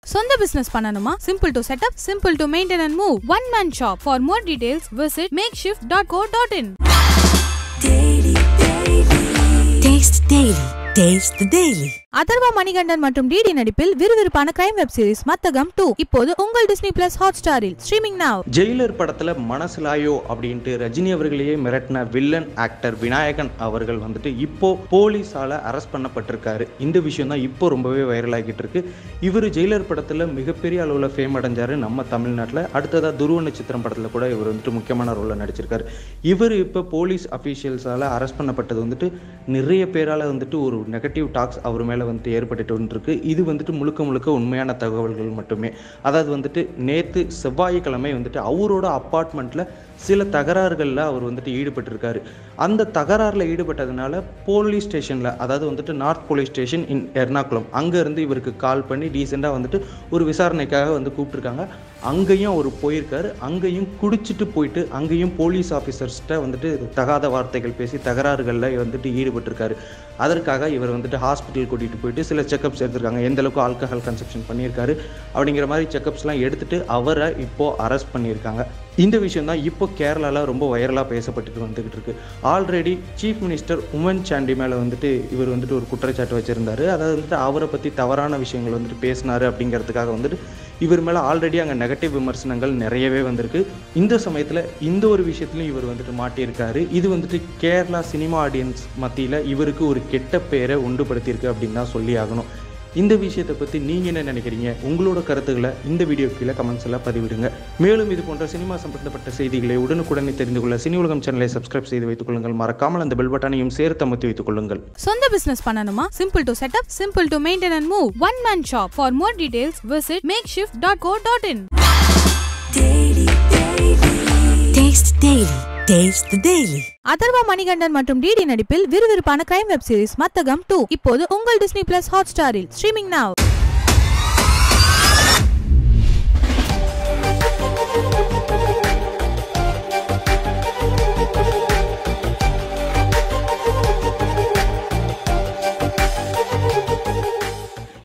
சொந்த பிசினஸ் பண்ணணுமா simple to set up simple to maintain and move one man shop for more details visit makeshift dot co dot in Taste Daily. Taste the Daily. Atharva Manikandan மற்றும் DD நடிப்பில் விறுவிறுப்பான crime web series Mathagam two இப்போது உங்கள் Disney plus hot ஸ்டாரில் streaming now Jailer படத்தில் மனசிலாயோ அப்படின்ட்டு ரஜினி அவர்களையே மிரட்டின வில்லன் ஆக்டர் விநாயகன் அவர்கள் வந்துட்டு இப்போ போலீஸால அரெஸ்ட் பண்ணப்பட்டிருக்காரு இந்த விஷயம் தான் இப்போ ரொம்பவே வைரல் ஆகிட்டு இருக்கு இவர் ஜெயிலர் படத்தில் மிகப்பெரிய அளவில் ஃபேம் அடைஞ்சாரு நம்ம தமிழ்நாட்டில் அடுத்ததாக துருவ நட்சத்திரம் படத்தில் கூட இவர் வந்துட்டு முக்கியமான ரோலில் நடிச்சிருக்காரு இவர் இப்போ போலீஸ் அஃபீஷியல்ஸால் அரெஸ்ட் பண்ணப்பட்டது வந்துட்டு நிறைய பேரால் வந்துட்டு ஒரு நெகட்டிவ் டாக்ஸ் அவர் மேலே வந்துட்டு ஏற்பட்டுட்டு வந்துருக்கு இது வந்துட்டு முழுக்க முழுக்க உண்மையான தகவல்கள் மட்டுமே அதாவது வந்துட்டு நேற்று செவ்வாய்க்கிழமை வந்துட்டு அவரோட அப்பார்ட்மெண்ட்டில் சில தகராறுகளில் அவர் வந்துட்டு ஈடுபட்டிருக்காரு அந்த தகராறில் ஈடுபட்டதுனால போலீஸ் ஸ்டேஷனில் அதாவது வந்துட்டு north police station in Ernakulam அங்கேருந்து இவருக்கு கால் பண்ணி டீசெண்டாக வந்துட்டு ஒரு விசாரணைக்காக வந்து கூப்பிட்ருக்காங்க அங்கேயும் அவர் போயிருக்காரு அங்கேயும் குடிச்சிட்டு போயிட்டு அங்கேயும் போலீஸ் ஆஃபீஸர்ஸ்கிட்ட வந்துட்டு தகாத வார்த்தைகள் பேசி தகராறுகளில் வந்துட்டு ஈடுபட்டிருக்காரு அதற்காக இவர் வந்துட்டு ஹாஸ்பிட்டல் கூட்டிகிட்டு போயிட்டு சில செக்கப்ஸ் எடுத்திருக்காங்க எந்த அளவுக்கு ஆல்கஹால் கன்சப்ஷன் பண்ணியிருக்காரு அப்படிங்கிற மாதிரி செக்கப்ஸ்லாம் எடுத்துட்டு அவரை இப்போ அரெஸ்ட் பண்ணியிருக்காங்க இந்த விஷயம் தான் இப்போ கேரளாவில் ரொம்ப வைரலாக பேசப்பட்டுட்டு வந்துகிட்டு இருக்கு already chief minister Oommen Chandy மேலே வந்துட்டு இவர் வந்துட்டு ஒரு குற்றச்சாட்டு வச்சுருந்தாரு அதாவது வந்துட்டு அவரை பற்றி தவறான விஷயங்கள் வந்துட்டு பேசினாரு அப்படிங்கிறதுக்காக வந்துட்டு இவர் மேலே ஆல்ரெடி அங்கே நெகட்டிவ் விமர்சனங்கள் நிறையவே வந்திருக்கு இந்த சமயத்தில் இந்த ஒரு விஷயத்துலையும் இவர் வந்துட்டு மாட்டியிருக்காரு இது வந்துட்டு கேரளா சினிமா ஆடியன்ஸ் மத்தியில் இவருக்கு ஒரு கெட்ட பெயரை உண்டுபடுத்தியிருக்கு அப்படின்னு தான் சொல்லி ஆகணும் இந்த விஷயத்தை பற்றி நீங்கள் என்ன நினைக்கிறீங்க உங்களோட கருத்துக்களை இந்த வீடியோ கீழே கமெண்ட்ஸ் எல்லாம் பதிவிடுங்க மேலும் இது போன்ற சினிமா சம்பந்தப்பட்ட செய்திகளை உடனுக்குடனே தெரிந்து கொள்ள சினி உலகம் சேனலை சப்ஸ்கிரைப் செய்து வைத்துக் கொள்ளுங்கள் மறக்காமல் அந்த பெல் பட்டனையும் சேர்த்து அமர்த்தி வைத்துக் கொள்ளுங்கள் சொந்த பிசினஸ் பண்ணணுமா simple to set up simple to maintain and move one man shop for more details visit makeshift dot co dot in Taste Daily. Taste the Daily. Atharva Manikandan மற்றும் டிடி நடிப்பில் விறுவிறுப்பான crime web series Mathagam two இப்போது உங்கள் Disney plus hot ஸ்டாரில் streaming நாவ்